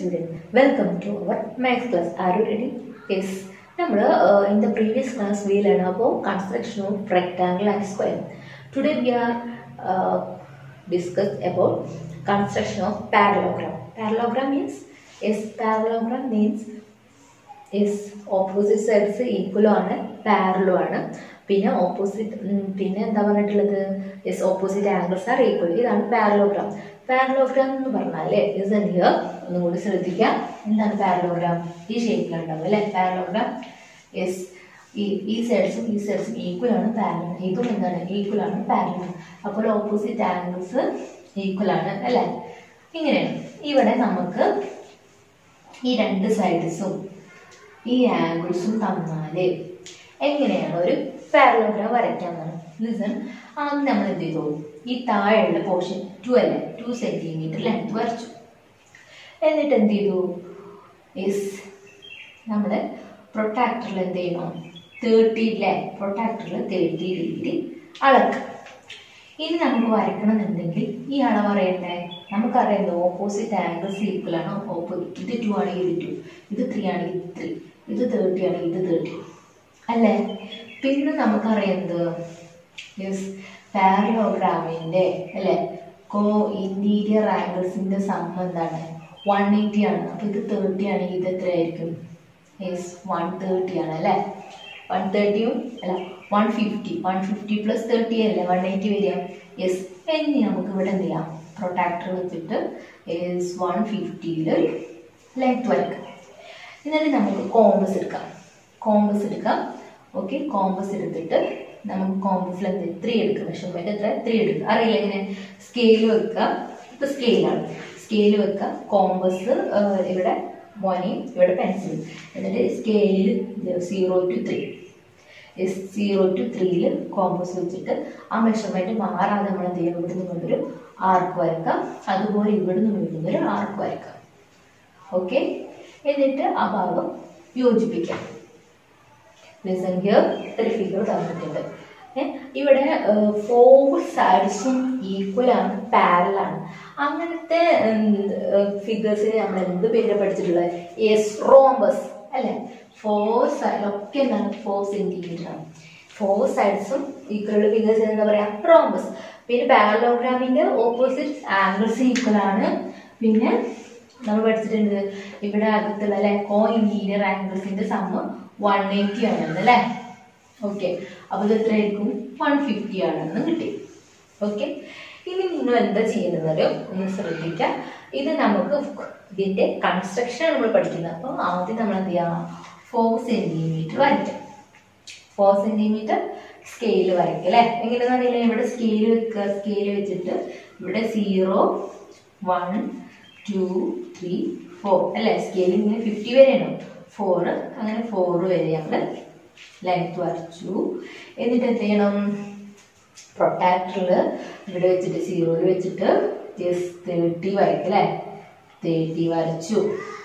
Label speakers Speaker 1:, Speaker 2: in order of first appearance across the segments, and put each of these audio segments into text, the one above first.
Speaker 1: student, welcome to our maths class. Are you ready? Yes. നമ്മൾ in the previous class we learned about construction of rectangle and square. Today we are uh, discuss about construction of parallelogram. Parallelogram means yes, parallelogram means is opposite sides ഈക്വലും ആണ് പാരലും ആണ് പിന്നെ opposite പിന്നെ എന്താ പറഞ്ഞിട്ടുള്ളത് yes opposite angles are equal ഇതാണ് parallelogram parallelogram എന്ന് പറഞ്ഞാൽ ഇസ് ഹിയർ ഒന്നും കൂടി ശ്രദ്ധിക്കാം എന്താണ് പാരലോഗ്രാം ഈ ഷേപ്പിലുണ്ടാവും അല്ലേ പാരലോഗ്രാം യെസ് ഈ ഈ സൈഡ്സും ഈ സൈഡ്സും ഈക്വൽ ആണ് പാരലൽ ഇതും എന്താണ് ഈക്വൽ ആണ് പാരലൽ അപ്പോൾ ഓപ്പോസിറ്റ് ആംഗിൾസ് ഈക്വൽ ആണ് അല്ലേ ഇങ്ങനെയാണ് ഇവിടെ നമുക്ക് ഈ രണ്ട് സൈഡ്സും ഈ ആംഗിൾസും തന്നാല് എങ്ങനെയാണ് ഒരു പാരലോഗ്രാം വരയ്ക്കാന്നാണ് ലിസൺ ആദ്യം നമ്മൾ എന്ത് ചെയ്തു ഈ താഴെയുള്ള പോർഷൻ ടു അല്ലേ ടു സെന്റിമീറ്റർ ലെങ്ത് വരച്ചു എന്നിട്ട് എന്ത് ചെയ്തു യെസ് നമ്മൾ പ്രൊട്ടാക്ടറിൽ എന്ത് ചെയ്യണം തേർട്ടി അല്ലേ പ്രൊട്ടാക്ടറിൽ തേർട്ടി ഡിഗ്രി അളക്കുക ഇനി നമുക്ക് വരയ്ക്കണമെന്നുണ്ടെങ്കിൽ ഈ അളവ് അറിയണ്ടേ നമുക്കറിയാം ഓപ്പോസിറ്റ് ആംഗിൾസ് ഈക്വൽ ആണ് ഓപ്പോസിറ്റ് ഇത് ടു ആണെങ്കിൽ ഇത് ടു ഇത് ത്രീ ആണെങ്കിൽ ഇത് ത്രീ ഇത് തേർട്ടി ആണെങ്കിൽ ഇത് തേർട്ടി അല്ലേ പിന്നെ നമുക്കറിയുന്നത് യെസ് പാരലോഗ്രാമിൻ്റെ അല്ലേ കോ ഇൻറ്റീരിയർ ആംഗിൾസിൻ്റെ സം എന്താണ് വൺ എയ്റ്റി ആണ് അപ്പോൾ ഇത് തേർട്ടി ആണെങ്കിൽ ഇത് എത്രയായിരിക്കും യെസ് വൺ തേർട്ടി ആണ് അല്ലേ വൺ തേർട്ടിയും അല്ല one fifty one fifty plus thirty അല്ലേ വൺ എയ്റ്റി വരിക യെസ് ഇനി നമുക്ക് ഇവിടെ എന്ത് ചെയ്യാം പ്രൊട്ടാക്ടർ വെച്ചിട്ട് യെസ് വൺ ഫിഫ്റ്റിയിൽ ലെങ്ത് വരയ്ക്കാം എന്നിട്ട് നമുക്ക് കോമ്പസ് എടുക്കാം കോമ്പസ് എടുക്കാം ഓക്കെ കോമ്പസ് എടുത്തിട്ട് നമുക്ക് കോമ്പസിൽ എന്ത് ത്രീ എടുക്കാം മെഷർമെൻറ്റ് എത്ര ത്രീ എടുക്കുക അറിയില്ല എങ്ങനെ സ്കെയിൽ വെക്കുക ഇപ്പം സ്കെയിലാണ് സ്കെയിൽ വെക്കുക കോമ്പസ് ഇവിടെ മോനെയും ഇവിടെ പെൻസിലും എന്നിട്ട് സ്കെയിലിൽ zero two three zero two ത്രീയിൽ കോമ്പസ് വെച്ചിട്ട് ആ മെഷർമെൻറ്റ് മാറാതെ നമ്മൾ എന്ത് ചെയ്യുക ഇവിടുന്ന് കൊണ്ടൊരു ആർക്ക് വരക്കാം അതുപോലെ ഇവിടുന്ന് വീണ്ടുന്നൊരു ആർക്ക് വരക്കാം ഓക്കെ എന്നിട്ട് ആ ഭാഗം യോജിപ്പിക്കാം ലിസൺ ഹിയർ ഒരു ഫിഗർ തന്നിട്ടുണ്ട് ഇവിടെ ഫോർ സൈഡ്സും ഈക്വൽ ആണ് പാരൽ ആണ് അങ്ങനത്തെ ഫിഗേഴ്സിന് നമ്മൾ എന്ത് പേര് പഠിച്ചിട്ടുള്ളത് എസ് റോംബസ് അല്ലേ ഫോർ സൈഡ് ഒക്കെ എന്താണ് ഫോർ സെന്റിമീറ്റർ ആണ് ഫോർ സൈഡ്സും ഈക്വൽ ഫിഗേഴ്സ് എന്താ പറയാ റോംബസ് പിന്നെ പാരലോഗ്രാമിന്റെ ഓപ്പോസിറ്റ് ആംഗിൾസ് ഈക്വൽ ആണ് പിന്നെ നമ്മൾ പഠിച്ചിട്ടുണ്ട് ഇവിടെ അകത്തുള്ള അല്ലെ കോ ഇന്റീരിയർ ആംഗിൾസിന്റെ സമ്മ് വൺ എയ്റ്റി ആണെന്ന് അല്ലേ ഓക്കെ അപ്പോൾ ഇത് എത്രയായിരിക്കും വൺ ഫിഫ്റ്റി ആണെന്ന് കിട്ടി ഓക്കെ ഇനി നിങ്ങൾ എന്താ ചെയ്യുന്നത് ഒന്ന് ശ്രദ്ധിക്കുക ഇത് നമുക്ക് ഇതിന്റെ കൺസ്ട്രക്ഷൻ നമ്മൾ പഠിക്കുന്നത് അപ്പോൾ ആദ്യം നമ്മൾ എന്ത് ചെയ്യാം ഫോർ സെന്റിമീറ്റർ വരയ്ക്കാം ഫോർ സെന്റിമീറ്റർ സ്കെയിൽ വരയ്ക്കുക അല്ലേ എങ്ങനെയാണെന്ന് അറിയില്ല ഇവിടെ സ്കെയിൽ വെക്കുക സ്കെയിൽ വെച്ചിട്ട് ഇവിടെ zero one two three four അല്ലേ സ്കെയിൽ ഇങ്ങനെ ഫിഫ്റ്റി വരെയാണോ ഫോർ അങ്ങനെ ഫോർ വരെ നമ്മൾ ലെങ്ത് വരച്ചു എന്നിട്ട് എന്ത് ചെയ്യണം പ്രൊട്ടാക്ടറിൽ ഇവിടെ വെച്ചിട്ട് സീറോയിൽ വെച്ചിട്ട് ജസ്റ്റ് തേർട്ടി വരയ്ക്കും അല്ലേ തേർട്ടി വരച്ചു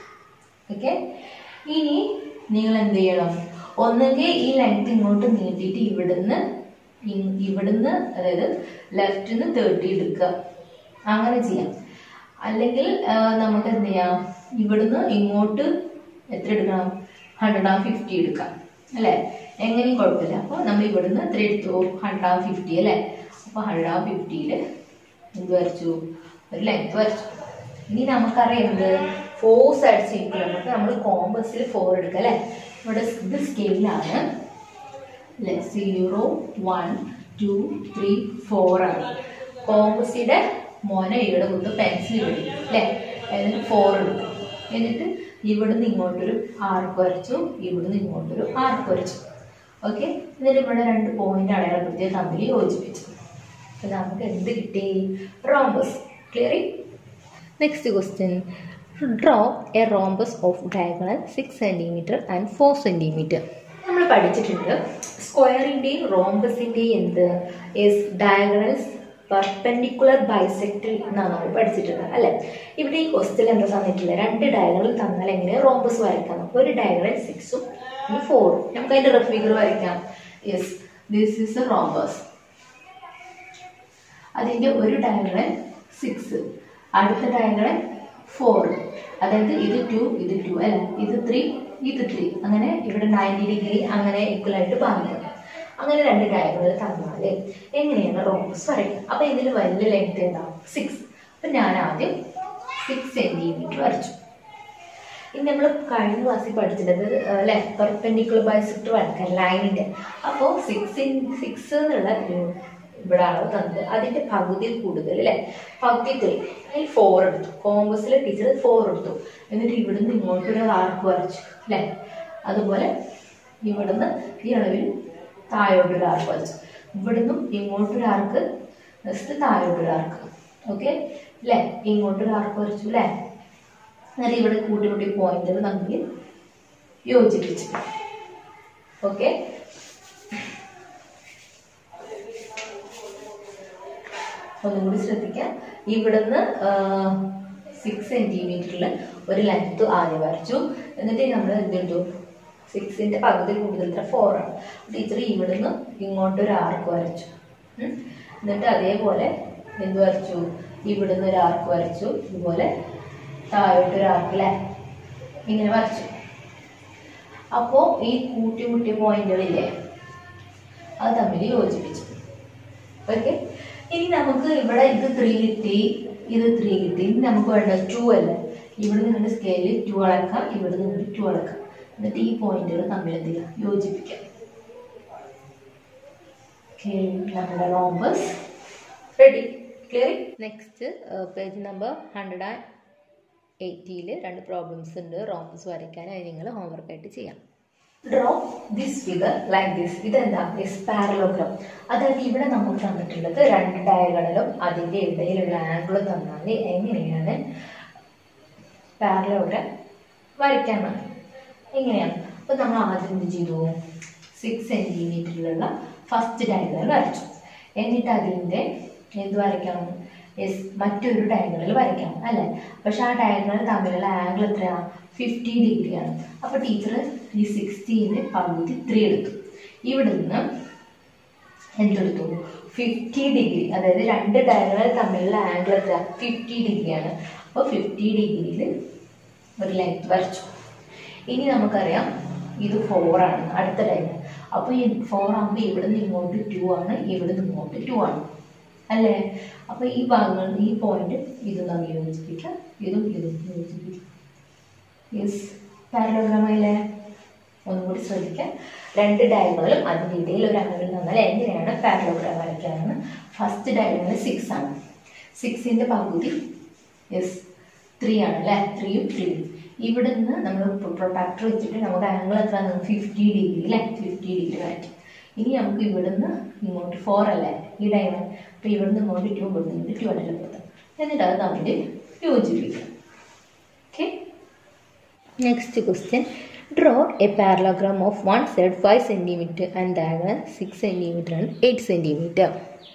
Speaker 1: ഓക്കെ ഇനി നിങ്ങൾ എന്ത് ചെയ്യണം ഒന്നുകിൽ ഈ ലെങ്ത് ഇങ്ങോട്ട് നീട്ടിയിട്ട് ഇവിടുന്ന് ഇവിടുന്ന് അതായത് ലെഫ്റ്റിൽ നിന്ന് തേർട്ടി എടുക്കുക അങ്ങനെ ചെയ്യാം അല്ലെങ്കിൽ നമുക്ക് എന്ത് ചെയ്യാം ഇവിടുന്ന് ഇങ്ങോട്ട് എത്ര എടുക്കണം ഹൺഡ്രഡ് ആൻഡ് ഫിഫ്റ്റി എടുക്കാം അല്ലേ എങ്ങനെയും കുഴപ്പമില്ല അപ്പോൾ നമ്മൾ ഇവിടുന്ന് എത്ര എടുത്തു ഹൺഡ്രഡ് ആൻഡ് ഫിഫ്റ്റി അല്ലേ അപ്പോൾ ഹൺഡ്രഡ് ആൻഡ് ഫിഫ്റ്റിയിൽ എന്ത് വരച്ചു ഒരു ലെങ്ത് വരച്ചു ഇനി നമുക്കറിയുന്നത് ഫോർ സൈഡ്സ് ഈക്വൽ നമുക്ക് നമ്മൾ കോമ്പസിൽ ഫോർ എടുക്കുക അല്ലേ ഇവിടെ ഇത് സ്കെയിലാണ് അല്ലേ zero one two three four ആണ് കോമ്പസിയുടെ മോനെ ഇവിടെ കൊണ്ട് പെൻസിൽ എടുക്കും അല്ലേ എന്നിട്ട് ഫോർ എടുക്കും എന്നിട്ട് ഇവിടുന്ന് ഇങ്ങോട്ടൊരു ആർക്ക് വരച്ചു ഇവിടുന്ന് ഇങ്ങോട്ടൊരു ആർക്ക് വരച്ചു ഓക്കെ എന്നിട്ട് ഇവിടെ രണ്ട് പോയിന്റ് അടയാളപ്പെടുത്തിയ തമ്മിൽ യോജിപ്പിച്ചു അപ്പം നമുക്ക് എന്ത് കിട്ടി rhombus clearly next question draw a rhombus of diagonal six centimetre and four centimetre നമ്മൾ പഠിച്ചിട്ടുണ്ട് സ്ക്വയറിൻ്റെയും റോംബസിൻ്റെയും എന്ത് ഇസ് ഡയഗണൽസ് പെർപെൻഡിക്കുലർ ബൈസെക്ടർ എന്നാണ് നമ്മൾ പഠിച്ചിട്ടുള്ളത് അല്ലേ ഇവിടെ ഈ ക്വസ്റ്റിൽ എന്താ തന്നിട്ടില്ല രണ്ട് ഡയഗണൽ തന്നാൽ എങ്ങനെ റോംബസ് വരയ്ക്കാം അപ്പോൾ ഒരു ഡയഗണൽ സിക്സും ഫോറും നമുക്ക് അതിന്റെ റഫ് ഫിഗർ വരയ്ക്കാം yes this is a rhombus അതിന്റെ ഒരു ഡയഗണൽ സിക്സ് അടുത്ത ഡയഗണൽ ഫോർ അതായത് ഇത് ടു ഇത് ടു അല്ല ഇത് ത്രീ ഇത് ത്രീ അങ്ങനെ ഇവിടെ നയൻറ്റി ഡിഗ്രി അങ്ങനെ ഈക്വൽ ആയിട്ട് ബാധിക്കണം അങ്ങനെ രണ്ട് ഡയഗണൽ തന്നാൽ എങ്ങനെയാണ് റോംബസ് വരയ്ക്കുക അപ്പൊ ഇതിൽ വലിയ ലെങ്ത് ഏതാ സിക്സ് അപ്പൊ ഞാൻ ആദ്യം സിക്സ് സെന്റിമീറ്റർ വരച്ചു ഇനി നമ്മൾ കഴിഞ്ഞ ക്ലാസ്സിൽ പഠിച്ചിട്ടത് അല്ലെ പെർപെൻഡിക്കുലർ ബൈസെക്ടർ വരയ്ക്കാൻ ലൈനിന്റെ അപ്പോൾ സിക്സ് ഇൻ സിക്സ് എന്നുള്ള ഒരു ഇവിടെ അളവ് തന്നത് അതിന്റെ പകുതിയിൽ കൂടുതൽ അല്ലെ പകുതി ത്രീ അതിൽ ഫോർ എടുത്തു കോമ്പസിൽ ടീച്ചർ ഫോർ എടുത്തു എന്നിട്ട് ഇവിടുന്ന് ഇങ്ങോട്ട് ഒരു ആർക്ക് വരച്ചു അല്ലെ അതുപോലെ ഇവിടുന്ന് ഈ അളവിൽ താഴോട്ടൊരു ആർക്ക് വരച്ചു ഇവിടുന്നും ഇങ്ങോട്ടൊരു ആർക്ക് നെക്സ്റ്റ് താഴോട്ടൊരു ആർക്ക് ഓക്കെ അല്ലേ ഇങ്ങോട്ടൊരു ആർക്ക് വരച്ചു അല്ലേ എന്നിട്ട് ഇവിടെ കൂട്ടി കൂട്ടി പോയിന്റുകൾ തമ്മിൽ യോജിപ്പിച്ചു ഓക്കെ ഒന്നും കൂടി ശ്രദ്ധിക്കാം ഇവിടുന്ന് സിക്സ് സെന്റിമീറ്ററിൽ ഒരു ലെങ്ത് ആദ്യം വരച്ചു എന്നിട്ട് നമ്മൾ എന്തെടുത്തു സിക്സിന്റെ പകുതി കൂടുതൽ ഫോർ ആണ് ടീച്ചർ ഇവിടുന്ന് ഇങ്ങോട്ട് ഒരു ആർക്ക് വരച്ചു ഉം. എന്നിട്ട് അതേപോലെ എന്ത് വരച്ചു ഇവിടുന്ന് ഒരു ആർക്ക് വരച്ചു ഇതുപോലെ താഴോട്ട് ഒരു ആർക്ക് അല്ലേ ഇങ്ങനെ വരച്ചു അപ്പോൾ ഈ കൂട്ടി കൂട്ടിയ പോയിന്റുകളില്ലേ അത് തമ്മിൽ യോജിപ്പിച്ചു ഓക്കെ ഇനി നമുക്ക് ഇവിടെ ഇത് ത്രീ കിട്ടി ഇത് ത്രീ കിട്ടി ഇനി നമുക്ക് വേണ്ട ടു അല്ലേ ഇവിടെ നിന്ന് സ്കെയിലിൽ ടു അളക്കാം ഇവിടെ നിന്ന് ടു അളക്കാം എന്നിട്ട് ഈ പോയിന്റുകൾ തമ്മിൽ എന്ത് ചെയ്യാം യോജിപ്പിക്കാം ഓക്കെ നമ്മുടെ rhombus ready clear next page number hundred and എയ്റ്റിയിൽ രണ്ട് പ്രോബ്ലംസ് ഉണ്ട് റോംബസ് വരയ്ക്കാൻ അത് നിങ്ങൾ ഹോംവർക്ക് ആയിട്ട് ചെയ്യാം draw this figure like this ഇതെന്താ ദിസ് പാരലോഗ്രാം അതായത് ഇവിടെ നമുക്ക് തന്നിട്ടുള്ളത് രണ്ട് ഡയഗണലും അതിൻ്റെ ഇടയിലുള്ള ആംഗിളും തന്നാൽ എങ്ങനെയാണ് പാരലോഗ്രാം വരയ്ക്കാനാണ് എങ്ങനെയാണ് അപ്പോൾ നമ്മൾ ആദ്യം എന്ത് ചെയ്തു സിക്സ് സെൻറ്റിമീറ്ററിലുള്ള ഫസ്റ്റ് ഡയഗണൽ വരച്ചു എന്നിട്ട് അതിൻ്റെ എന്ത് വരയ്ക്കണം യെസ് മറ്റൊരു ഡയഗണൽ വരയ്ക്കണം അല്ലേ പക്ഷെ ആ ഡയഗണൽ തമ്മിലുള്ള ആംഗിൾ എത്രയാണ് ഫിഫ്റ്റി ഡിഗ്രിയാണ് അപ്പോൾ ടീച്ചർ ഈ സിക്സ്റ്റീന് പകുതി ത്രീ എടുത്തു ഇവിടെ നിന്ന് എന്തെടുത്തു ഫിഫ്റ്റി ഡിഗ്രി അതായത് രണ്ട് ഡയഗണൽ തമ്മിലുള്ള ആംഗിൾ എത്ര ഫിഫ്റ്റി ഡിഗ്രിയാണ് അപ്പോൾ ഫിഫ്റ്റി ഡിഗ്രിയിൽ ഒരു ലെങ്ത് വരച്ചു ഇനി നമുക്കറിയാം ഇത് ഫോർ ആണ് അടുത്ത ഡയഗണൽ അപ്പോൾ ഈ ഫോർ ആകുമ്പോൾ ഇവിടുന്ന് ഇങ്ങോട്ട് ടു ആണ് ഇവിടുന്ന് ഇങ്ങോട്ട് ടു ആണ് അല്ലേ അപ്പോൾ ഈ ഭാഗങ്ങൾ ഈ പോയിന്റ് ഇതും തമ്മിൽ യോജിപ്പിക്കാം ഇതും ഇതും യോജിപ്പിക്കാം യെസ് പാരലോഗ്രാമല്ലേ ഒന്നും കൂടി ശ്രദ്ധിക്കാം രണ്ട് ഡയഗണലും അതിൻ്റെ ഇടയിൽ ഒരു ആംഗിൾ തന്നാൽ എങ്ങനെയാണ് പാരലോഗ്രാം വരയ്ക്കാമെന്ന് ഫസ്റ്റ് ഡയഗണൽ സിക്സ് ആണ് സിക്സിൻ്റെ പകുതി യെസ് ത്രീ ആണ് അല്ലേ ത്രീയും ത്രീയും ഇവിടുന്ന് നമ്മൾ പ്രൊട്ടക്ടർ വെച്ചിട്ട് നമുക്ക് ആംഗിൾ എത്ര ഫിഫ്റ്റി ഡിഗ്രി അല്ലേ ഫിഫ്റ്റി ഡിഗ്രി വരയ്ക്കും ഇനി നമുക്ക് ഇവിടുന്ന് ഇങ്ങോട്ട് ഫോർ അല്ലേ ഈ ഡയമണ്ട് അപ്പോൾ ഇവിടുന്ന് ഇങ്ങോട്ട് ടു ഇവിടുന്ന് ഇങ്ങോട്ട് ടു അല്ലേ കൊടുത്താൽ എന്നിട്ട് അത് തമ്മിൽ യോജിപ്പിക്കാം okay next question draw a parallelogram of one side five centimetre and diagonal six centimetre and eight centimetre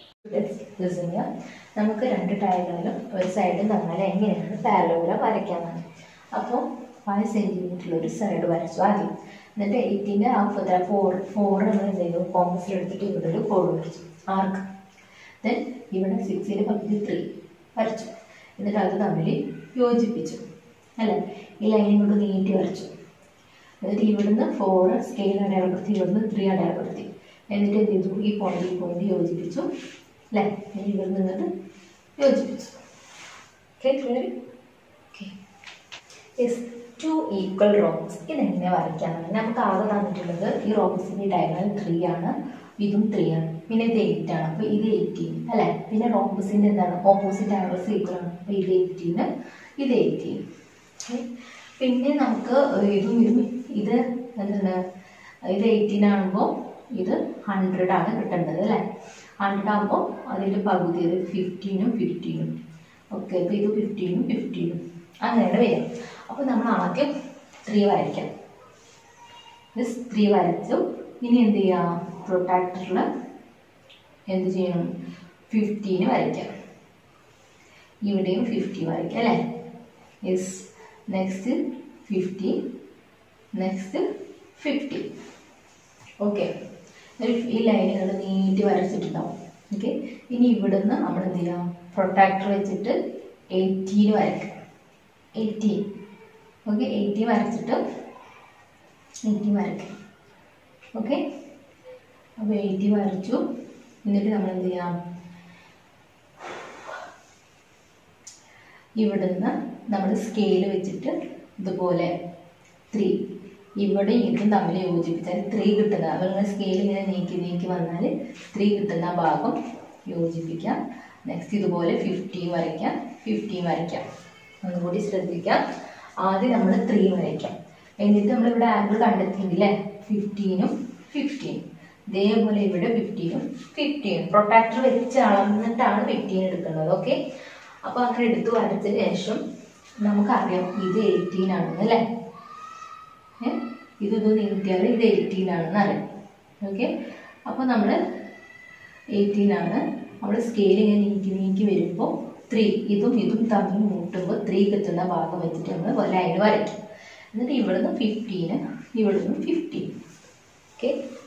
Speaker 1: നമുക്ക് രണ്ട് ഡയഗണലും ഒരു സൈഡും തന്നാൽ എങ്ങനെയാണ് പാരലോഗ്രാം വരയ്ക്കാമെന്ന് അപ്പോൾ ഫൈവ് സെൻറ്റിമീറ്ററിൽ ഒരു സൈഡ് വരച്ചു ആദ്യം എന്നിട്ട് എയ്റ്റിൻ്റെ ഹാഫ് എത്ര ഫോർ ഫോർ നമ്മൾ എന്ത് ചെയ്തു കോമ്പസിൽ എടുത്തിട്ട് ഇവിടെ ഒരു കോഡ് വരച്ചു ആർക്ക് ദെൻ ഇവിടെ സിക്സിൻ്റെ പകുതി ത്രീ വരച്ചു എന്നിട്ട് അത് തമ്മിൽ യോജിപ്പിച്ചു അല്ലേ ഈ ലൈൻ കൊണ്ട് നീട്ടി വരച്ചു എന്നിട്ട് ഇവിടുന്ന് ഫോർ സ്കെയിൽ അടയാളപ്പെടുത്തി ഇവിടുന്ന് ത്രീ അടയാളപ്പെടുത്തി എന്നിട്ട് എന്ത് ചെയ്തു ഈ പോയിന്റ് ഈ പോയിന്റ് യോജിപ്പിച്ചു അല്ലേ ഇനി ഇവിടുന്ന് ഇങ്ങോട്ട് യോജിപ്പിച്ചു okay clear okay yes two equal rhombs ഇതെങ്ങനെ വരയ്ക്കാനാണ് നമുക്ക് ആകെ തന്നിട്ടുള്ളത് ഈ റോംസിൻ്റെ ഡയഗണൽ ത്രീ ആണ് ഇതും ത്രീ ആണ് പിന്നെ ഇത് എയ്റ്റ് ആണ് അപ്പോൾ ഇത് എയ്റ്റീൻ അല്ലേ പിന്നെ റോംബസിൻ്റെ എന്താണ് ഓപ്പോസിറ്റ് ആംഗിൾസ് ഈക്വൽ ആണ് അപ്പോൾ ഇത് എയ്റ്റീന് ഇത് എയ്റ്റീൻ പിന്നെ നമുക്ക് ഇതും ഇതും ഇത് എന്താണ് ഇത് എയ്റ്റീൻ ആകുമ്പോൾ ഇത് ഹൺഡ്രഡ് ആണ് കിട്ടേണ്ടത് അല്ലേ ഹൺഡ്രഡ് ആകുമ്പോൾ അതിൻ്റെ പകുതി ഇത് ഫിഫ്റ്റീനും ഫിഫ്റ്റീനും ഓക്കെ അപ്പോൾ ഇത് ഫിഫ്റ്റീനും ഫിഫ്റ്റീനും അങ്ങനെയാണ് വരിക അപ്പോൾ നമ്മൾ ആദ്യം ത്രീ വരയ്ക്കാം ദിസ് ത്രീ വരച്ചു ഇനി എന്ത് ചെയ്യാം പ്രൊട്ടാക്ടറിൽ എന്ത് ചെയ്യണം ഫിഫ്റ്റീന് വരയ്ക്കാം ഇവിടെയും ഫിഫ്റ്റി വരയ്ക്കാം അല്ലേ yes next fifty next fifty okay ഈ ലൈനുകൾ നീട്ടി വരച്ചിട്ടുണ്ടാവും ഓക്കെ ഇനി ഇവിടുന്ന് നമ്മൾ എന്ത് ചെയ്യാം പ്രൊട്ടാക്ടർ വെച്ചിട്ട് എയ്റ്റീന് വരയ്ക്കാം എയ്റ്റീൻ ഓക്കെ എയ്റ്റി വരച്ചിട്ട് എയ്റ്റി വരയ്ക്കാം ഓക്കെ അപ്പോൾ എയ്റ്റി വരച്ചു എന്നിട്ട് നമ്മൾ എന്ത് ചെയ്യാം ഇവിടുന്ന് നമ്മൾ സ്കെയിൽ വെച്ചിട്ട് ഇതുപോലെ ത്രീ ഇവിടെ ഇതും തമ്മിൽ യോജിപ്പിച്ചാൽ ത്രീ കിട്ടുന്ന നമ്മൾ സ്കെയിൽ ഇങ്ങനെ നീക്കി നീക്കി വന്നാൽ ത്രീ കിട്ടുന്ന ഭാഗം യോജിപ്പിക്കാം നെക്സ്റ്റ് ഇതുപോലെ ഫിഫ്റ്റീൻ വരയ്ക്കാം ഫിഫ്റ്റീൻ വരയ്ക്കാം ഒന്നുകൂടി ശ്രദ്ധിക്കാം ആദ്യം നമ്മൾ ത്രീ വരയ്ക്കാം എന്നിട്ട് നമ്മളിവിടെ ആംഗിൾ കണ്ടെത്തിയില്ലേ ഫിഫ്റ്റീനും ഫിഫ്റ്റീനും ഇതേപോലെ ഇവിടെ ഫിഫ്റ്റീനും ഫിഫ്റ്റീനും പ്രൊട്ടാക്ടർ വെച്ച് അളന്നിട്ടാണ് ഫിഫ്റ്റീൻ എടുക്കുന്നത് ഓക്കെ അപ്പോൾ അങ്ങനെ എടുത്തു വരച്ചതിന് ശേഷം നമുക്കറിയാം ഇത് എയ്റ്റീൻ ആണെന്ന് അല്ലേ ഏ? ഇത് ഇത് നീട്ടിയാൽ ഇത് എയ്റ്റീൻ ആണെന്ന് അറിയാം ഓക്കെ അപ്പോൾ നമ്മൾ എയ്റ്റീൻ ആണ് നമ്മൾ സ്കെയിൽ ഇങ്ങനെ നീക്കി നീക്കി വരുമ്പോൾ ത്രീ ഇതും ഇതും തമ്മിൽ മുട്ടുമ്പോൾ ത്രീ കിട്ടുന്ന ഭാഗം വെച്ചിട്ട് നമ്മൾ ലൈൻ വരയ്ക്കും എന്നിട്ട് ഇവിടുന്ന് ഫിഫ്റ്റീന് ഇവിടുന്ന് ഫിഫ്റ്റീൻ ഓക്കെ